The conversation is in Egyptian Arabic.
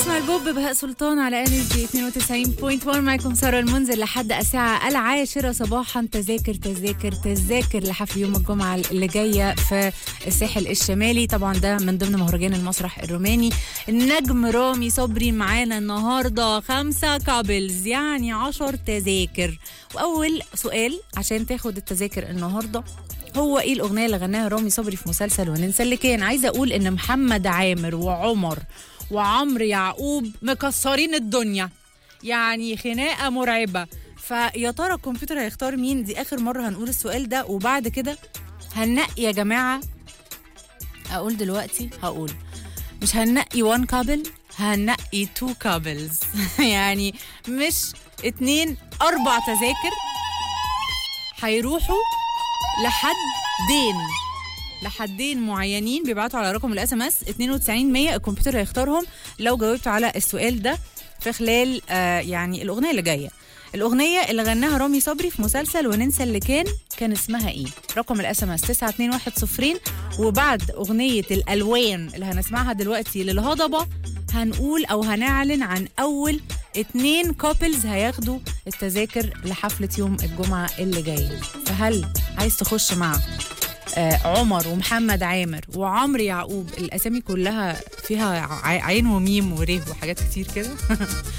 اسمع البوب بهاء سلطان على انرجي 92.1 معكم ساره المنذر لحد الساعه العاشره صباحا تذاكر تذاكر تذاكر لحفل يوم الجمعه اللي جايه في الساحل الشمالي طبعا ده من ضمن مهرجان المسرح الروماني النجم رامي صبري معانا النهارده خمسه كابلز يعني عشر تذاكر واول سؤال عشان تاخد التذاكر النهارده هو ايه الاغنيه اللي غناها رامي صبري في مسلسل وننسى اللي كان عايزه اقول ان محمد عامر وعمر وعمرو يعقوب مكسرين الدنيا يعني خناقه مرعبه فيا ترى الكمبيوتر هيختار مين دي اخر مره هنقول السؤال ده وبعد كده هننقي يا جماعه اقول دلوقتي هقول مش هننقي وان كابل هننقي تو كابلز يعني مش اتنين اربع تذاكر هيروحوا لحدين لحدين معينين بيبعتوا على رقم الاس ام اس 92 100 الكمبيوتر هيختارهم لو جاوبت على السؤال ده في خلال آه يعني الاغنيه اللي جايه الاغنيه اللي غناها رامي صبري في مسلسل وننسى اللي كان كان اسمها ايه رقم الاس ام اس 9210 وبعد اغنيه الالوان اللي هنسمعها دلوقتي للهضبه هنقول او هنعلن عن اول اتنين كوبلز هياخدوا التذاكر لحفلة يوم الجمعة اللي جاي فهل عايز تخش مع آه عمر ومحمد عامر وعمرو يعقوب الاسامي كلها فيها ع- عين وميم وريه وحاجات كتير كده